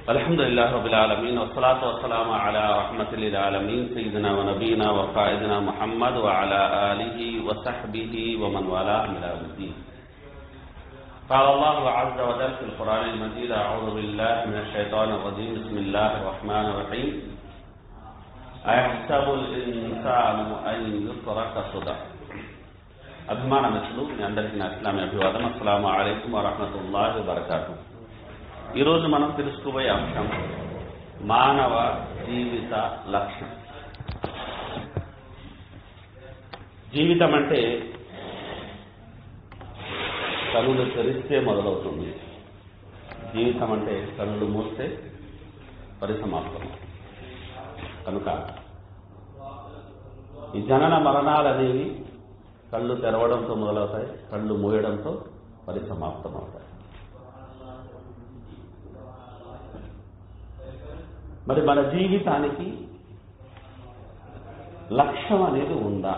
الحمد لله رب العالمين والصلاة والسلام على رحمة للعالمين سيدنا ونبينا وقائدنا محمد وعلى آله وصحبه ومن والاه إلى يوم الدين قال الله عز وجل في القرآن المجيد أعوذ بالله من الشيطان الرجيم بسم الله الرحمن الرحيم أيحسب الإنسان أن يترك سدى అభిమాన మిత్రులు మీ అందరికీ నా ఇస్లామీ అభివాదం అస్సలాము అలైకుం వరహమతుల్లాహి వబర్కాతు ఈరోజు మనం తెలుసుకోబోయే అంశం మానవ జీవిత లక్ష్యం జీవితం అంటే కనులు తెరిస్తే మొదలవుతుంది జీవితం అంటే కనులు మూస్తే పరిసమాప్తం కనుక ఈ జనన మరణాలు అనేవి కళ్ళు తెరవడంతో మొదలవుతాయి కళ్ళు మూయడంతో పరిసమాప్తం అవుతాయి మరి మన జీవితానికి లక్ష్యం అనేది ఉందా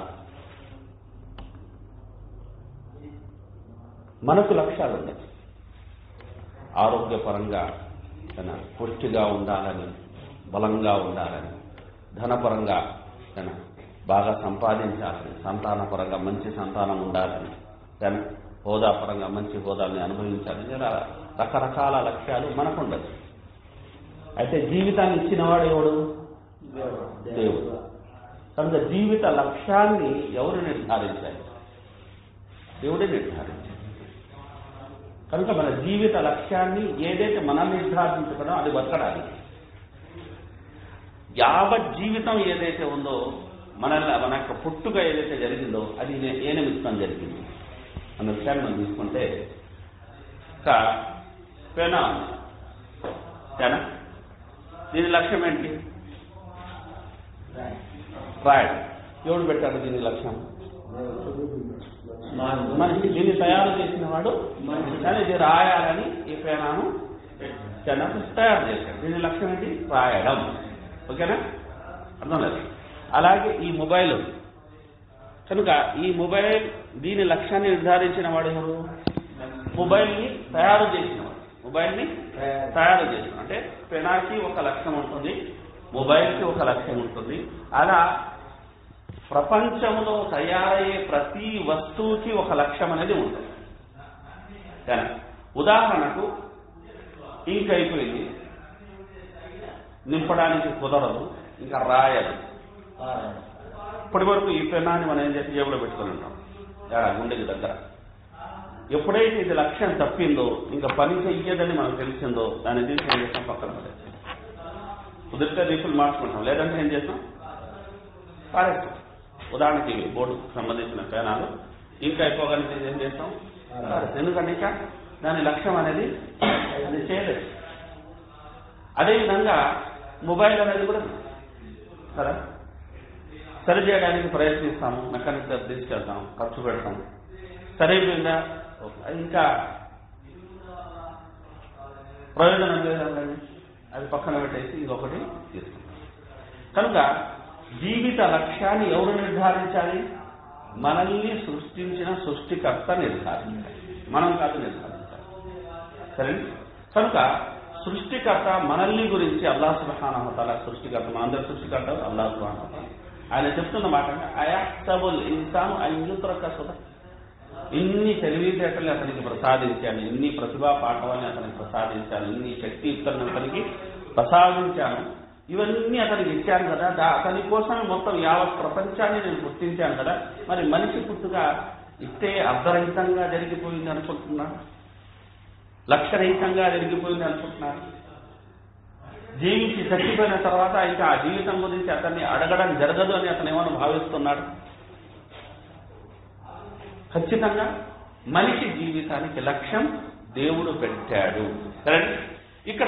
మనకు లక్ష్యాలు ఉన్నాయి ఆరోగ్యపరంగా తన పుష్టిగా ఉండాలని బలంగా ఉండాలని ధనపరంగా తన బాగా సంపాదించాలని సంతానపరంగా మంచి సంతానం ఉండాలని తన హోదాపరంగా మంచి హోదాల్ని అనుభవించాలని ఇలా రకరకాల లక్ష్యాలు మనకు ఉండదు అయితే జీవితాన్ని ఇచ్చినవాడు ఎవడు దేవుడు కనుక జీవిత లక్ష్యాన్ని ఎవరు నిర్ధారించాలి దేవుడే నిర్ధారించాలి కనుక మన జీవిత లక్ష్యాన్ని ఏదైతే మనం నిర్ధారించుకున్నా అది బతకడాలి యావత్ జీవితం ఏదైతే ఉందో మన మన యొక్క పుట్టుక ఏదైతే జరిగిందో అది ఏ నిమిత్తం జరిగింది అన్న విషయాన్ని మనం తీసుకుంటే ఒక పెన పెన దీని లక్ష్యం ఏంటి రాయడం ఎవడు పెట్టాడు దీని లక్ష్యం మనిషి దీన్ని తయారు చేసిన వాడు కానీ ఇది రాయాలని ఈ పేనాను తయారు చేశాడు దీని లక్ష్యం ఏంటి రాయడం ఓకేనా అర్థం లేదు అలాగే ఈ మొబైల్ కనుక ఈ మొబైల్ దీని లక్ష్యాన్ని నిర్ధారించిన వాడు ఎవరు మొబైల్ని తయారు చేసిన వాడు మొబైల్ని తయారు చేసిన అంటే పెనాకి ఒక లక్ష్యం ఉంటుంది మొబైల్కి ఒక లక్ష్యం ఉంటుంది అలా ప్రపంచంలో తయారయ్యే ప్రతి వస్తువుకి ఒక లక్ష్యం అనేది ఉంటుంది కానీ ఉదాహరణకు ఇంక్ అయిపోయింది నింపడానికి కుదరదు ఇంకా రాయదు ఇప్పటి వరకు ఈ పెన్నాన్ని మనం ఏం చేసి జేబులో పెట్టుకుని ఉంటాం ఎక్కడ గుండెకి దగ్గర ఎప్పుడైతే ఇది లక్ష్యం తప్పిందో ఇంకా పని చెయ్యదని మనకు తెలిసిందో దాన్ని తీసి ఏం చేస్తాం పక్కన పడేస్తాం కుదిరితే రీఫుల్ మార్చుకుంటాం లేదంటే ఏం చేస్తాం పారేస్తాం ఉదాహరణకి బోర్డుకు సంబంధించిన పేనాలు ఇంకా అయిపోగానే ఏం చేస్తాం ఎందుకంటే ఇంకా దాని లక్ష్యం అనేది అది చేయలేదు అదేవిధంగా మొబైల్ అనేది కూడా సరే సరి చేయడానికి ప్రయత్నిస్తాము మెకానిక్ దగ్గర తీసుకెళ్తాం ఖర్చు పెడతాం సరైపోయిందా ఇంకా ప్రయోజనం లేదండి అది పక్కన పెట్టేసి ఇంకొకటి తీసుకుంటాం కనుక జీవిత లక్ష్యాన్ని ఎవరు నిర్ధారించాలి మనల్ని సృష్టించిన సృష్టికర్త నిర్ధారించాలి మనం కాదు నిర్ధారించాలి సరే కనుక సృష్టికర్త మనల్ని గురించి అల్లా సుబహానహతాల సృష్టికర్త మనందరి సృష్టికర్త అల్లా సుబహానహతాల ఆయన చెప్తున్న మాట అయాక్సబుల్ ఇన్సాను అయ్యుత్రక సుధ ఇన్ని తెలివితేటల్ని అతనికి ప్రసాదించాను ఇన్ని ప్రతిభా పాఠవాన్ని అతనికి ప్రసాదించాను ఇన్ని శక్తియుక్తలను అతనికి ప్రసాదించాను ఇవన్నీ అతనికి ఇచ్చాను కదా అతని కోసమే మొత్తం యావత్ ప్రపంచాన్ని నేను గుర్తించాను కదా మరి మనిషి పుట్టుగా ఇట్టే అర్ధరహితంగా జరిగిపోయింది అనుకుంటున్నాను లక్ష్యరహితంగా జరిగిపోయింది అనుకుంటున్నారు జీవించి చచ్చిపోయిన తర్వాత ఇంకా ఆ జీవితం గురించి అతన్ని అడగడం జరగదు అని అతను ఏమన్నా భావిస్తున్నాడు ఖచ్చితంగా మనిషి జీవితానికి లక్ష్యం దేవుడు పెట్టాడు కరెక్ట్ ఇక్కడ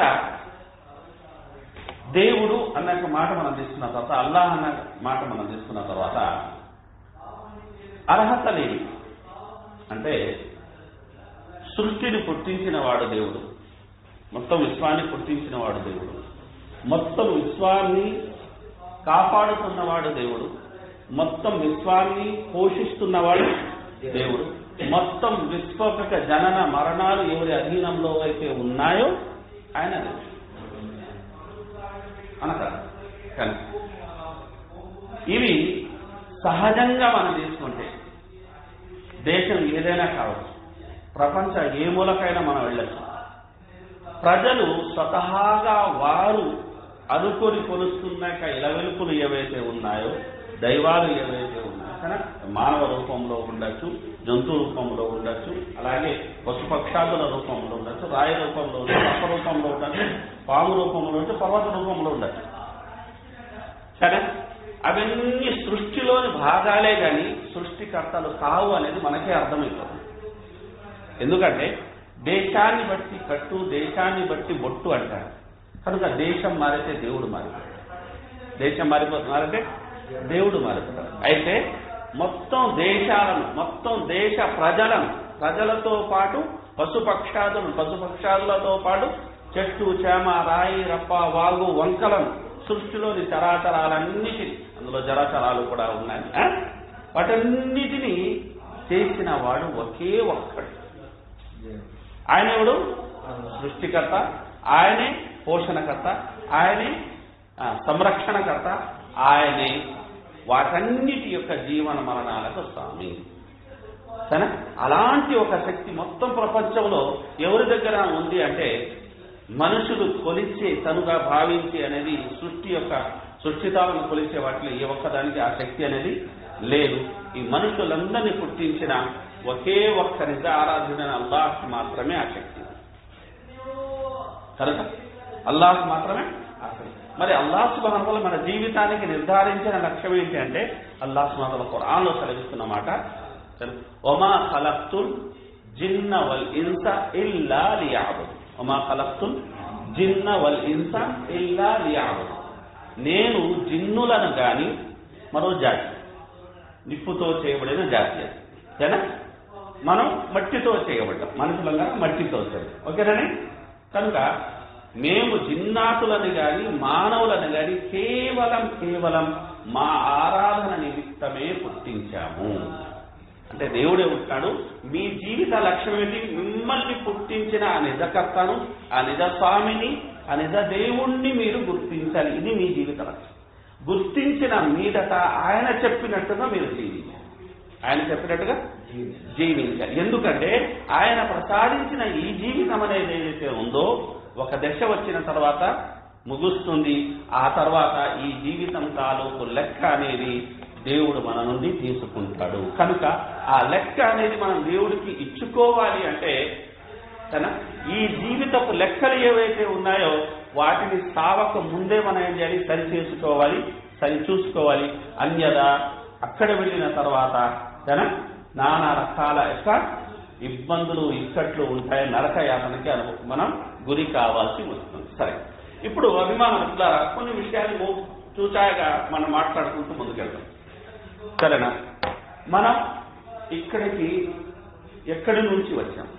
దేవుడు అన్న మాట మనం తీసుకున్న తర్వాత అల్లాహ్ అన్న మాట మనం తీసుకున్న తర్వాత అర్హత లేని అంటే సృష్టిని పుట్టించిన వాడు దేవుడు మొత్తం విశ్వాన్ని పుట్టించిన వాడు దేవుడు మొత్తం విశ్వాన్ని కాపాడుతున్నవాడు దేవుడు మొత్తం విశ్వాన్ని పోషిస్తున్నవాడు దేవుడు మొత్తం విశ్వక జనన మరణాలు ఎవరి అధీనంలో అయితే ఉన్నాయో ఆయన దేవుడు అనకాదు కానీ ఇవి సహజంగా మనం తీసుకుంటే దేశం ఏదైనా కావచ్చు ప్రపంచ ఏ మూలకైనా మనం వెళ్ళచ్చు ప్రజలు స్వతహాగా వారు అనుకొని కొలుస్తున్న ఇలవెలుపులు ఏవైతే ఉన్నాయో దైవాలు ఏవైతే ఉన్నాయో కానీ మానవ రూపంలో ఉండొచ్చు జంతు రూపంలో ఉండొచ్చు అలాగే పశుపక్షాదుల రూపంలో ఉండొచ్చు రాయి రూపంలో ఉండొచ్చు సర్ప రూపంలో ఉండొచ్చు పాము రూపంలో ఉండొచ్చు పర్వత రూపంలో ఉండొచ్చు సరే అవన్నీ సృష్టిలోని భాగాలే కానీ సృష్టికర్తలు కావు అనేది మనకే అర్థమైపోతుంది ఎందుకంటే దేశాన్ని బట్టి కట్టు దేశాన్ని బట్టి బొట్టు అంటారు కనుక దేశం మారితే దేవుడు మారిపోతాడు దేశం మారిపోతుంది మారితే దేవుడు మారిపోతాడు అయితే మొత్తం దేశాలను మొత్తం దేశ ప్రజలను ప్రజలతో పాటు పశుపక్షాదులను పశుపక్షాదులతో పాటు చెట్టు చేమ రాయి రప్ప వాగు వంకలను సృష్టిలోని చరాచరాలన్నిటిని అందులో జరాచరాలు కూడా ఉన్నాయి ఆ? వాటన్నిటినీ చేసిన వాడు ఒకే ఒక్కడు ఆయన ఎవడు సృష్టికర్త ఆయనే పోషణకర్త ఆయనే ఆ, సంరక్షణకర్త ఆయనే వాటన్నిటి యొక్క జీవన మరణాలకు స్వామి సరే అలాంటి ఒక శక్తి మొత్తం ప్రపంచంలో ఎవరి దగ్గర ఉంది అంటే మనుషులు కొలిచే తనుగా భావించి అనేది సృష్టి యొక్క సృష్టితాలను కొలిచే వాటిలో ఏ ఒక్కదానికి ఆ శక్తి అనేది లేదు ఈ మనుషులందరినీ పుట్టించిన ఒకే ఒక్క నిజ ఆరాధన అల్లాహ్ మాత్రమే ఆ శక్తి కనుక అల్లాహ్ మాత్రమే ఆ శక్తి మరి అల్లాహ్ సుబాన్ వల్ల మన జీవితానికి నిర్ధారించిన లక్ష్యం ఏంటి అంటే అల్లాహ్ సుబాన్ వల్ల ఖురాన్లో సెలవిస్తున్న మాట ఒమా ఖలక్తుల్ జిన్న వల్ ఇన్స ఇల్లా లియాబుద్ ఒమా ఖలక్తుల్ జిన్న వల్ ఇన్స ఇల్లా లియాబుద్ నేను జిన్నులను గాని మరో జాతి నిప్పుతో చేయబడిన జాతి అది ఓకేనా మనం మట్టితో చేయబడ్డాం మనుషులంగా మట్టితో చేయం ఓకేనండి కనుక మేము జిన్నాతులని గాని మానవులని గాని కేవలం కేవలం మా ఆరాధన నిమిత్తమే పుట్టించాము అంటే దేవుడే ఉంటాడు మీ జీవిత లక్ష్యం ఏంటి మిమ్మల్ని పుట్టించిన ఆ నిజకర్తను ఆ నిజ స్వామిని ఆ నిజ దేవుణ్ణి మీరు గుర్తించాలి ఇది మీ జీవిత లక్ష్యం గుర్తించిన మీదట ఆయన చెప్పినట్టుగా మీరు జీవించాలి ఆయన చెప్పినట్టుగా జీవించాలి ఎందుకంటే ఆయన ప్రసాదించిన ఈ జీవితం అనేది ఏదైతే ఉందో ఒక దశ వచ్చిన తర్వాత ముగుస్తుంది ఆ తర్వాత ఈ జీవితం తాలూకు లెక్క అనేది దేవుడు మన నుండి తీసుకుంటాడు కనుక ఆ లెక్క అనేది మనం దేవుడికి ఇచ్చుకోవాలి అంటే తన ఈ జీవితపు లెక్కలు ఏవైతే ఉన్నాయో వాటిని సావక ముందే మనం ఏం చేయాలి సరి చేసుకోవాలి సరి చూసుకోవాలి అన్యదా అక్కడ వెళ్ళిన తర్వాత తన నానా రకాల యొక్క ఇబ్బందులు ఇక్కట్లు ఉంటాయి నరక యాతనకి అను మనం గురి కావాల్సి వస్తుంది సరే ఇప్పుడు అభిమానుల కొన్ని విషయాలు చూచాయగా మనం మాట్లాడుకుంటూ ముందుకెళ్తాం సరేనా మనం ఇక్కడికి ఎక్కడి నుంచి వచ్చాం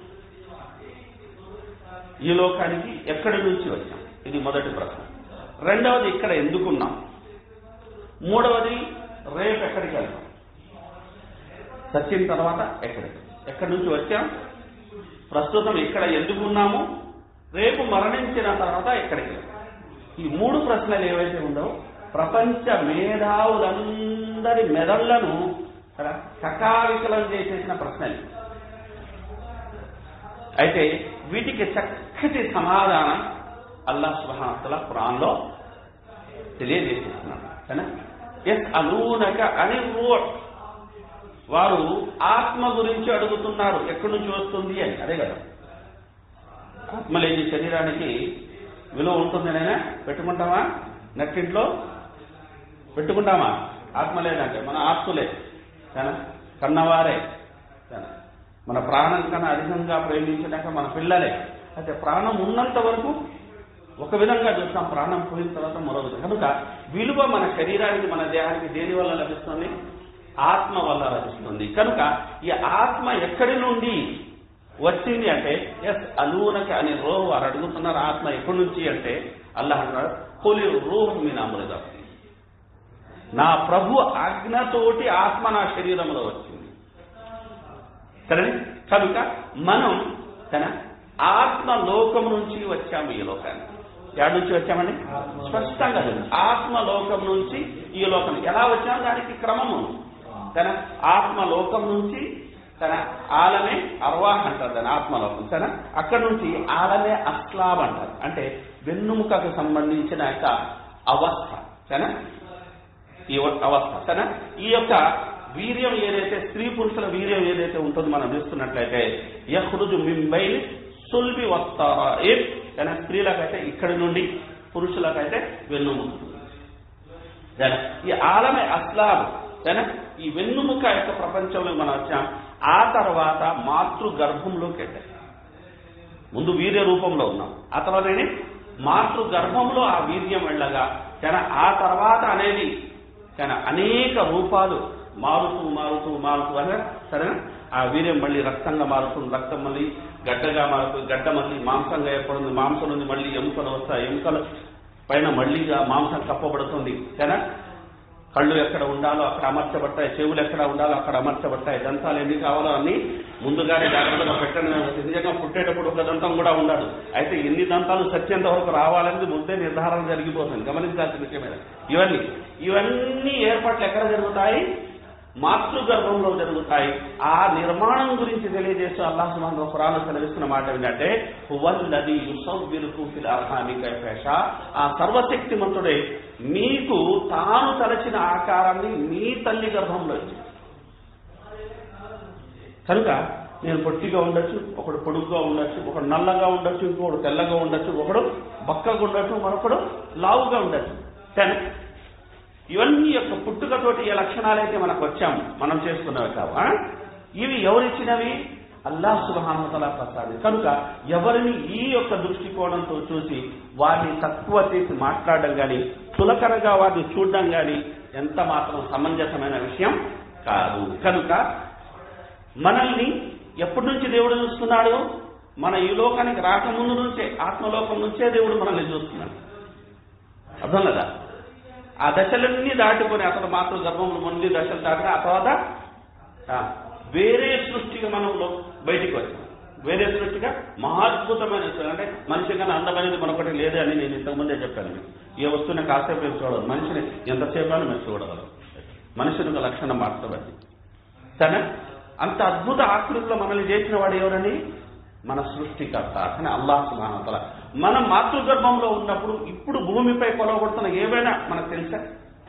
ఈ లోకానికి ఎక్కడి నుంచి వచ్చాం ఇది మొదటి ప్రశ్న రెండవది ఇక్కడ ఎందుకున్నాం మూడవది రేపు ఎక్కడికి వెళ్తాం సచిన్ తర్వాత ఎక్కడికి ఎక్కడి నుంచి వచ్చాం ప్రస్తుతం ఇక్కడ ఎందుకున్నాము రేపు మరణించిన తర్వాత ఎక్కడికి వెళ్తాం ఈ మూడు ప్రశ్నలు ఏవైతే ఉందో ప్రపంచ మేధావులందరి మెదళ్లను కకావికలం చేసేసిన ప్రశ్నలు అయితే వీటికి చక్కటి సమాధానం అల్లా సుహానతల ఖురాన్లో తెలియజేసేస్తున్నాడు కదా ఎస్ అలూనక అని వారు ఆత్మ గురించి అడుగుతున్నారు ఎక్కడి నుంచి వస్తుంది అని అదే కదా ఆత్మ లేని శరీరానికి విలువ ఉంటుంది నైనా పెట్టుకుంటామా నెక్కింట్లో పెట్టుకుంటామా ఆత్మ లేదంటే మన ఆస్తులే కానీ కన్నవారే కానీ మన ప్రాణం కన్నా అధికంగా ప్రేమించినాక మన పిల్లలే అయితే ప్రాణం ఉన్నంత వరకు ఒక విధంగా చూస్తాం ప్రాణం పోయిన తర్వాత మరో విధంగా కనుక విలువ మన శరీరానికి మన దేహానికి దేని వల్ల లభిస్తుంది ఆత్మ వల్ల లభిస్తుంది కనుక ఈ ఆత్మ ఎక్కడి నుండి వచ్చింది అంటే ఎస్ అలూనకి అని రోహు వారు అడుగుతున్నారు ఆత్మ ఎక్కడి నుంచి అంటే అల్లాహ్ అంటాడు కొలి రూహ్ మీ నామలుగా నా ప్రభు ఆజ్ఞతోటి ఆత్మ నా శరీరంలో వచ్చింది సరే కనుక మనం తన ఆత్మ లోకం నుంచి వచ్చాము ఈ లోకానికి ఎక్కడి నుంచి వచ్చామండి స్పష్టంగా తెలుసు ఆత్మలోకం నుంచి ఈ లోకం ఎలా వచ్చామో దానికి క్రమం ఉంది తన ఆత్మలోకం నుంచి తన ఆలమే అర్వాహ్ అంటారు దాని ఆత్మలోకం తన అక్కడ నుంచి ఆలమే అస్లాబ్ అంటారు అంటే వెన్నుముకకు సంబంధించిన యొక్క అవస్థ తన ఈ ఒ- అవస్థ తన ఈ యొక్క వీర్యం ఏదైతే స్త్రీ పురుషుల వీర్యం ఏదైతే ఉంటుందో మనం చూస్తున్నట్లయితే యహ్రుజు మింబైల్ సుల్బి వస్తారా ఏ తన స్త్రీలకైతే ఇక్కడి నుండి పురుషులకైతే వెన్నుముక జన ఈ ఆలమే అస్లాబ్ జన ఈ వెన్నుముక యొక్క ప్రపంచంలో మనం వచ్చాం ఆ తర్వాత మాతృ గర్భంలోకి వెళ్ళాం ముందు వీర్య రూపంలో ఉన్నాం ఆ తర్వాతనే మాతృ గర్భంలో ఆ వీర్యం వెళ్ళగా జన ఆ తర్వాత అనేది జన అనేక రూపాలు మారుతూ మారుతూ మారుతూ అనగా సరేనా ఆ వీర్యం మళ్ళీ రక్తంగా మారుతుంది రక్తం మళ్ళీ గడ్డగా మారుతుంది గడ్డ మళ్ళీ మాంసంగా ఏర్పడుతుంది మాంసం నుండి మళ్ళీ ఎముకలు వస్తాయి ఎముకలు పైన మళ్ళీగా మాంసం కప్పబడుతుంది సరేనా కళ్ళు ఎక్కడ ఉండాలో అక్కడ అమర్చబడతాయి చెవులు ఎక్కడ ఉండాలో అక్కడ అమర్చబడతాయి దంతాలు ఎన్ని కావాలో అన్ని ముందుగానే జాగ్రత్తగా పెట్టండి నిజంగా పుట్టేటప్పుడు ఒక దంతం కూడా ఉండాలి అయితే ఎన్ని దంతాలు సత్యంత వరకు రావాలనేది ముందే నిర్ధారణ జరిగిపోతుంది గమనించాల్సిన విషయమే ఇవన్నీ ఇవన్నీ ఏర్పాట్లు ఎక్కడ జరుగుతాయి మాతృగర్భంలో జరుగుతాయి ఆ నిర్మాణం గురించి తెలియజేస్తూ అల్లాహ్ సుబ్హానహు వ ఖురాన్ సెలవిస్తున్న మాట ఏంటంటే హువల్లది యుసవ్విరుకు ఫిల్ అర్హామి కైఫ ఆ సర్వశక్తిమంతుడే మీకు తాను తలచిన ఆకారాన్ని మీ తల్లి గర్భంలో ఇచ్చింది కనుక నేను పొట్టిగా ఉండొచ్చు ఒకడు పొడుగ్గా ఉండొచ్చు ఒకడు నల్లగా ఉండొచ్చు ఇంకొకడు తెల్లగా ఉండొచ్చు ఒకడు బక్కగా ఉండొచ్చు మరొకడు లావుగా ఉండొచ్చు కానీ ఇవన్నీ యొక్క పుట్టుకతోటి ఏ లక్షణాలైతే మనకు వచ్చాము మనం చేసుకున్నవి కావా ఇవి ఎవరిచ్చినవి అల్లాహ్ సుబహానతల ప్రసాది కనుక ఎవరిని ఈ యొక్క దృష్టికోణంతో చూసి వారిని తక్కువ చేసి మాట్లాడడం కానీ తులకరగా వారిని చూడడం కానీ ఎంత మాత్రం సమంజసమైన విషయం కాదు కనుక మనల్ని ఎప్పటి నుంచి దేవుడు చూస్తున్నాడు మన ఈ లోకానికి రాకముందు నుంచే ఆత్మలోకం నుంచే దేవుడు మనల్ని చూస్తున్నాడు అర్థం లేదా ఆ దశలన్నీ దాటుకొని అతను మాత్రం గర్భంలో ముందు దశలు దాటిన ఆ తర్వాత ఆ, వేరే సృష్టిగా మనం లో- బయటికి వచ్చాం వేరే సృష్టిగా మహాద్భుతమైన సృష్టి. అంటే మనిషి కన్నా అందమైనది మనొకటి లేదు అని నేను ఇంతకుముందే చెప్పాను మీకు. ఏ వస్తువుని కాసేపు ఏం చూడదు మనిషిని ఎంతసేపు అని మీరు చూడగలరు మనిషిని ఒక లక్షణం మాత్రమే సరే అంత అద్భుత ఆకృతిలో మనల్ని చేసిన వాడు ఎవరండి మన సృష్టికర్త అని అల్లాహ్ సుమానతల మనం మాతృగర్భంలో ఉన్నప్పుడు ఇప్పుడు భూమిపై కొలవబడుతున్న ఏవైనా మనకు తెలుసా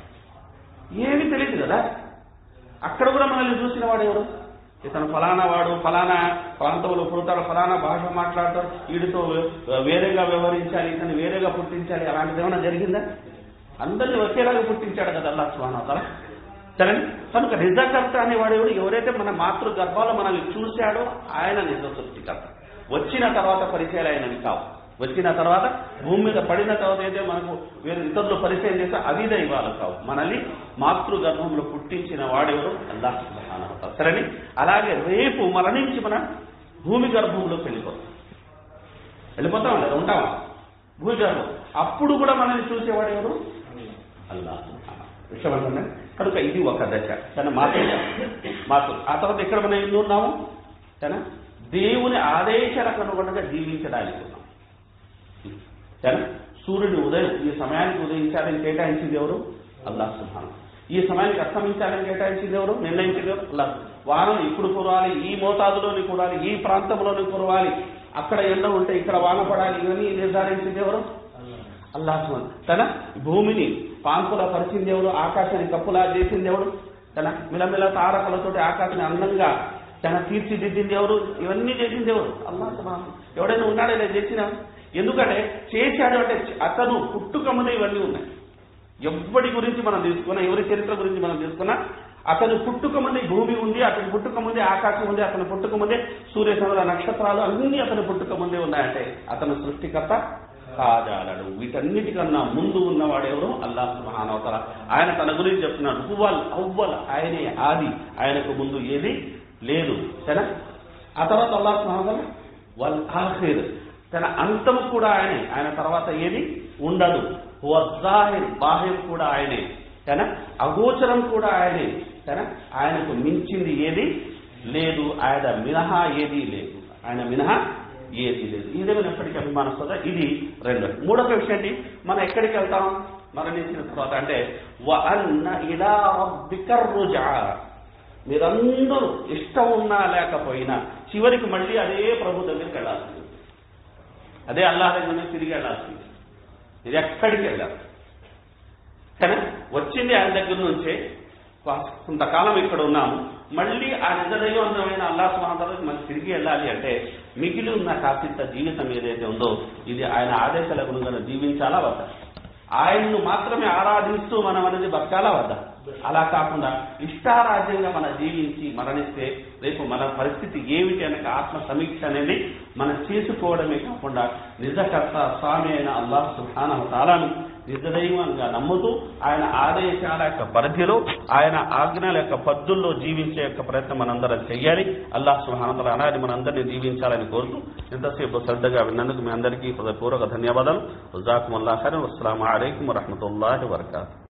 ఏమీ తెలియదు కదా అక్కడ కూడా మనల్ని చూసిన వాడు ఎవరు ఇతను ఫలానా వాడు ఫలానా ప్రాంతంలో పుడతాడు ఫలానా భాష మాట్లాడతాడు వీడితో వేరేగా వ్యవహరించాలి ఇతను వేరేగా పుట్టించాలి అలాంటిది ఏమైనా జరిగిందా అందరినీ ఒకేలాగా పుట్టించాడు కదా అల్లా సుహానతల సరే కనుక నిజకర్త అనేవాడు ఎవడు ఎవరైతే మన మాతృ గర్భాలు మనల్ని చూశాడో ఆయన నిజ సృష్టికర్త వచ్చిన తర్వాత పరిచయాలు ఆయనవి కావు వచ్చిన తర్వాత భూమి మీద పడిన తర్వాత అయితే మనకు వేరే ఇతరులు పరిచయం చేస్తే అవి దైవాలు కావు మనల్ని మాతృ గర్భంలో పుట్టించిన వాడెవరు అల్లాహ్ సుబ్హానహు వతఆలా. సరేని అలాగే రేపు మరణించి మన భూమి గర్భంలోకి వెళ్ళిపోతాం వెళ్ళిపోతాం లేదా ఉంటామా భూమి గర్భం అప్పుడు కూడా మనల్ని చూసేవాడు ఎవరు అల్లాహ్ సుబ్హానహు. విషయం ఏంటంటే కనుక ఇది ఒక దశ కానీ మాత్రం మాత్రం ఆ తర్వాత ఎక్కడ మనం ఎన్ని ఉన్నాము సరేనా దేవుని ఆదేశాలకు అనుగుణంగా జీవించడానికి ఉన్నాం సరే సూర్యుడు ఉదయం ఈ సమయానికి ఉదయించాలని కేటాయించింది ఎవరు అల్లాహ్ సుబ్హాన్ ఈ సమయానికి అస్తమించాలని కేటాయించింది ఎవరు నిర్ణయించింది ఎవరు అల్లాహ్ వానం ఇప్పుడు కురవాలి ఈ మోతాదులోని కురాలి ఈ ప్రాంతంలోని కురవాలి అక్కడ ఎండ ఉంటే ఇక్కడ వాన పడాలి ఇవన్నీ నిర్ధారించింది ఎవరు అల్లాహ్ సుబ్హాన్ తన భూమిని పాంకుల పరిచింది ఎవరు ఆకాశాన్ని కప్పులా చేసింది ఎవరు తన మిలమిల తారకలతోటి ఆకాశాన్ని అందంగా తన తీర్చిదిద్దింది ఎవరు ఇవన్నీ చేసింది ఎవరు అల్లాహ్ సుబ్హాన్ ఎవడైనా ఉన్నాడా ఇలా చేసిన ఎందుకంటే చేశాడు అంటే అతను పుట్టుక ముందే ఇవన్నీ ఉన్నాయి ఎవ్వడి గురించి మనం తీసుకున్నా ఎవరి చరిత్ర గురించి మనం తీసుకున్నా అతను పుట్టుక ముందే భూమి ఉంది అతని పుట్టుక ముందే ఆకాశం ఉంది అతని పుట్టుక ముందే సూర్య చంద్ర నక్షత్రాలు అన్ని అతని పుట్టుక ముందే ఉన్నాయంటే అతను సృష్టికర్త కాజాలడు వీటన్నిటికన్నా ముందు ఉన్నవాడు ఎవరు అల్లాహ్ సుబ్హానహు ఆయన తన గురించి చెప్తున్నాడు హువల్ అవ్వల్ ఆయనే ఆది ఆయనకు ముందు ఏది లేదు సరే ఆ తర్వాత అల్లాహ్ సుబ్హానహు వల్ ఆఖిర్ తన అంతం కూడా ఆయనే ఆయన తర్వాత ఏది ఉండదు జాహిర్ బాహిర్ కూడా ఆయనే తన అగోచరం కూడా ఆయనే తన ఆయనకు మించింది ఏది లేదు ఆయన మినహా ఏది లేదు ఆయన మినహా ఏది లేదు ఏదేమైనా ఎప్పటికీ అభిమానస్తుందా ఇది రెండు మూడొక విషయం ఏంటి మనం ఎక్కడికి వెళ్తాం మరణించిన తర్వాత అంటే వ అన్న ఇలా రబ్బిక రుజా మీరందరూ ఇష్టం ఉన్నా లేకపోయినా చివరికి మళ్ళీ అదే ప్రభు దగ్గరికి వెళ్ళాల్సింది అదే అల్లాహ్ దగ్గర తిరిగి వెళ్ళాల్సింది ఇది ఎక్కడికి వెళ్ళాలి కానీ వచ్చింది ఆయన దగ్గర నుంచే కొ- కొంతకాలం ఇక్కడ ఉన్నాము మళ్ళీ ఆ నిజదైవంతమైన అల్లా సుహాంతలకు మనం తిరిగి వెళ్ళాలి అంటే మిగిలి ఉన్న కాసింత జీవితం ఏదైతే ఉందో ఇది ఆయన ఆదేశాలకు అనుగుణంగా జీవించాలా వద్దా ఆయన్ను మాత్రమే ఆరాధిస్తూ మనం అనేది బతకాలా వద్దా అలా కాకుండా ఇష్టారాజ్యంగా మనం జీవించి మరణిస్తే రేపు మన పరిస్థితి ఏమిటి అనే ఆత్మ సమీక్ష అనేది మనం చేసుకోవడమే కాకుండా నిజకర్త స్వామి అయిన అల్లాహ్ సుహాన తాలాను నిజదైవంగా నమ్ముతూ ఆయన ఆదేశాల యొక్క పరిధిలో ఆయన ఆజ్ఞల యొక్క పద్ధుల్లో జీవించే యొక్క ప్రయత్నం మనందరం చెయ్యాలి అల్లాహ్ సుహానతల అనాది మనందరినీ జీవించాలని కోరుతూ ఎంతసేపు శ్రద్ధగా విన్నందుకు మీ అందరికీ హృదయపూర్వక ధన్యవాదాలు జజాకుముల్లాహ్ ఖైరన్. వస్సలాము అలైకుం వరహమతుల్లాహి వబరకాతుహు